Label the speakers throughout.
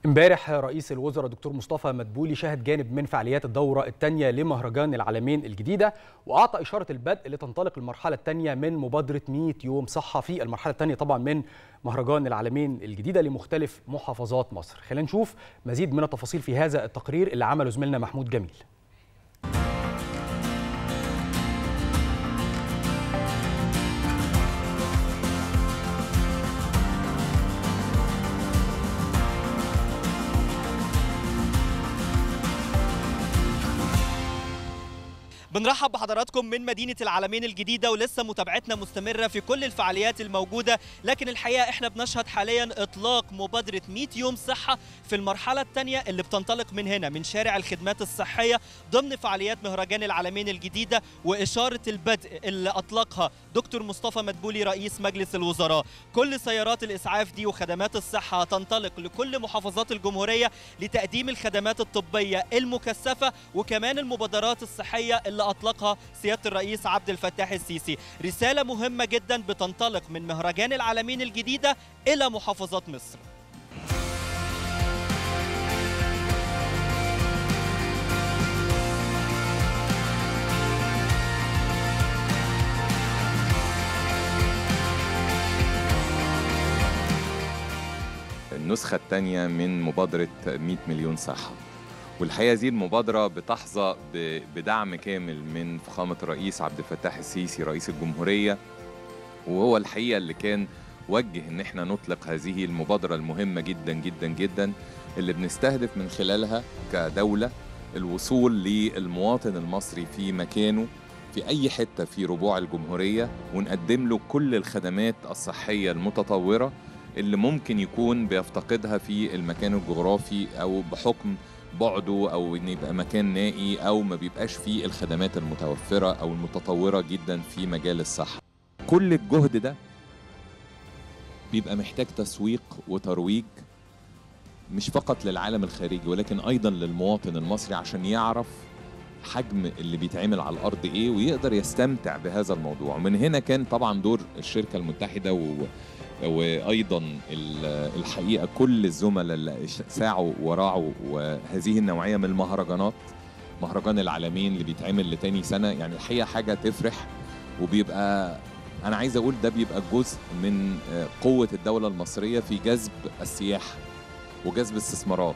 Speaker 1: امبارح رئيس الوزراء دكتور مصطفى مدبولي شهد جانب من فعاليات الدورة الثانية لمهرجان العالمين الجديدة وأعطى إشارة البدء لتنطلق المرحلة الثانية من مبادرة 100 يوم صحة في المرحلة الثانية طبعا من مهرجان العالمين الجديدة لمختلف محافظات مصر خلينا نشوف مزيد من التفاصيل في هذا التقرير اللي عمله زميلنا محمود جميل
Speaker 2: بنرحب بحضراتكم من مدينة العالمين الجديدة ولسه متابعتنا مستمرة في كل الفعاليات الموجودة لكن الحقيقة احنا بنشهد حاليا اطلاق مبادرة 100 يوم صحة في المرحلة الثانية اللي بتنطلق من هنا من شارع الخدمات الصحية ضمن فعاليات مهرجان العالمين الجديدة وإشارة البدء اللي أطلقها دكتور مصطفى مدبولي رئيس مجلس الوزراء كل سيارات الإسعاف دي وخدمات الصحة تنطلق لكل محافظات الجمهورية لتقديم الخدمات الطبية المكثفة وكمان المبادرات الصحية اللي أطلقها سيادة الرئيس عبد الفتاح السيسي رسالة مهمة جدا بتنطلق من مهرجان العالمين الجديدة إلى محافظات مصر
Speaker 3: النسخة الثانية من مبادرة 100 مليون صحة والحقيقة دي المبادرة بتحظى بدعم كامل من فخامة الرئيس عبد الفتاح السيسي رئيس الجمهورية وهو الحقيقة اللي كان وجه ان احنا نطلق هذه المبادرة المهمة جدا جدا جدا اللي بنستهدف من خلالها كدولة الوصول للمواطن المصري في مكانه في أي حتة في ربوع الجمهورية ونقدم له كل الخدمات الصحية المتطورة اللي ممكن يكون بيفتقدها في المكان الجغرافي أو بحكم بعده او ان يبقى مكان نائي او ما بيبقاش فيه الخدمات المتوفره او المتطوره جدا في مجال الصحه كل الجهد ده بيبقى محتاج تسويق وترويج مش فقط للعالم الخارجي ولكن ايضا للمواطن المصري عشان يعرف حجم اللي بيتعمل على الارض ايه ويقدر يستمتع بهذا الموضوع ومن هنا كان طبعا دور الشركه المتحده و وايضا الحقيقه كل الزملاء اللي ساعوا وراعوا وهذه النوعيه من المهرجانات مهرجان العالمين اللي بيتعمل لتاني سنه يعني الحقيقه حاجه تفرح وبيبقى انا عايز اقول ده بيبقى جزء من قوه الدوله المصريه في جذب السياحه وجذب استثمارات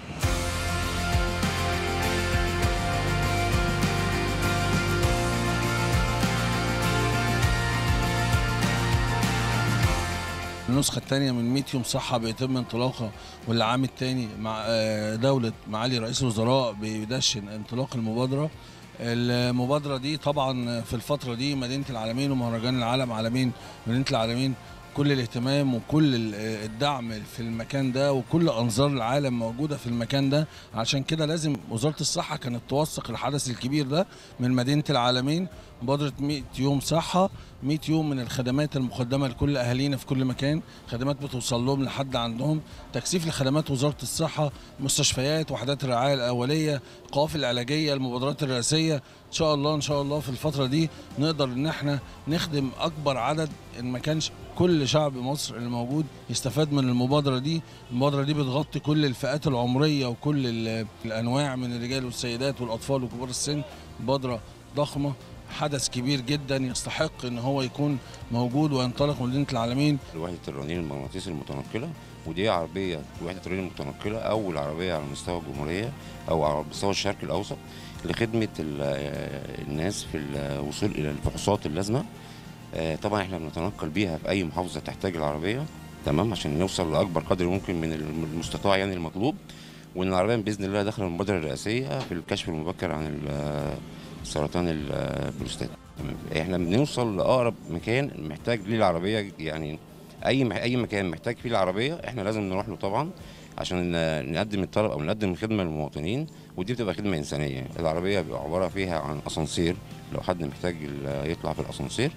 Speaker 4: النسخة الثانية من 100 يوم صحة بيتم انطلاقها والعام الثاني مع دولة معالي رئيس الوزراء بيدشن انطلاق المبادرة المبادرة دي طبعا في الفترة دي مدينة العالمين ومهرجان العالم عالمين مدينة العالمين كل الاهتمام وكل الدعم في المكان ده وكل انظار العالم موجوده في المكان ده عشان كده لازم وزاره الصحه كانت توثق الحدث الكبير ده من مدينه العالمين مبادره 100 يوم صحه 100 يوم من الخدمات المقدمه لكل اهالينا في كل مكان خدمات بتوصل لهم لحد عندهم تكثيف لخدمات وزاره الصحه مستشفيات وحدات الرعايه الاوليه القوافل العلاجيه المبادرات الرئاسيه ان شاء الله ان شاء الله في الفتره دي نقدر ان احنا نخدم اكبر عدد ان ما كانش كل شعب مصر اللي موجود يستفاد من المبادره دي المبادره دي بتغطي كل الفئات العمريه وكل الانواع من الرجال والسيدات والاطفال وكبار السن مبادره ضخمه حدث كبير جدا يستحق ان هو يكون موجود وينطلق مدينه العالمين
Speaker 5: وحده الرنين المغناطيسي المتنقله ودي عربيه وحده الرنين المتنقله اول عربيه على مستوى الجمهوريه او على مستوى الشرق الاوسط لخدمه الناس في الوصول الى الفحوصات اللازمه طبعا احنا بنتنقل بيها في اي محافظه تحتاج العربيه تمام عشان نوصل لاكبر قدر ممكن من المستطاع يعني المطلوب وان العربيه باذن الله داخله المبادره الرئاسيه في الكشف المبكر عن سرطان البروستات تمام احنا بنوصل لاقرب مكان محتاج ليه العربيه يعني اي اي مكان محتاج فيه العربيه احنا لازم نروح له طبعا عشان نقدم الطلب او نقدم الخدمه للمواطنين ودي بتبقى خدمه انسانيه العربيه بيبقى عباره فيها عن اسانسير لو حد محتاج يطلع في الاسانسير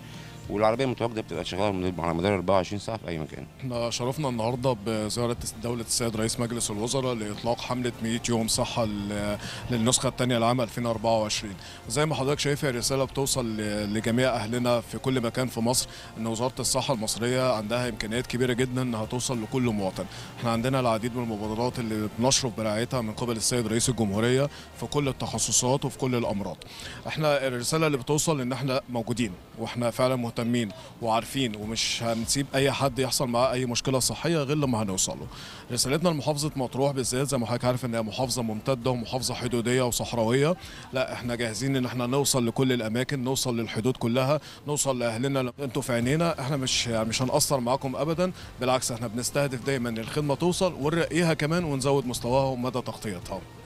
Speaker 5: والعربيه المتواجده بتبقى شغاله على مدار 24 ساعه في اي مكان
Speaker 6: احنا شرفنا النهارده بزياره دوله السيد رئيس مجلس الوزراء لاطلاق حمله 100 يوم صحه ل- للنسخه الثانيه لعام 2024 زي ما حضرتك شايف الرساله بتوصل ل- لجميع اهلنا في كل مكان في مصر ان وزاره الصحه المصريه عندها امكانيات كبيره جدا انها توصل لكل مواطن احنا عندنا العديد من المبادرات اللي بنشرف برعايتها من قبل السيد رئيس الجمهوريه في كل التخصصات وفي كل الامراض احنا الرساله اللي بتوصل ان احنا موجودين واحنا فعلا مهتمين وعارفين ومش هنسيب اي حد يحصل معاه اي مشكله صحيه غير لما هنوصل له رسالتنا لمحافظه مطروح بالذات زي ما حضرتك عارف ان هي محافظه ممتده ومحافظه حدوديه وصحراويه لا احنا جاهزين ان احنا نوصل لكل الاماكن نوصل للحدود كلها نوصل لاهلنا انتوا في عينينا احنا مش يعني مش هنقصر معاكم ابدا بالعكس احنا بنستهدف دايما الخدمه توصل ونرقيها كمان ونزود مستواها ومدى تغطيتها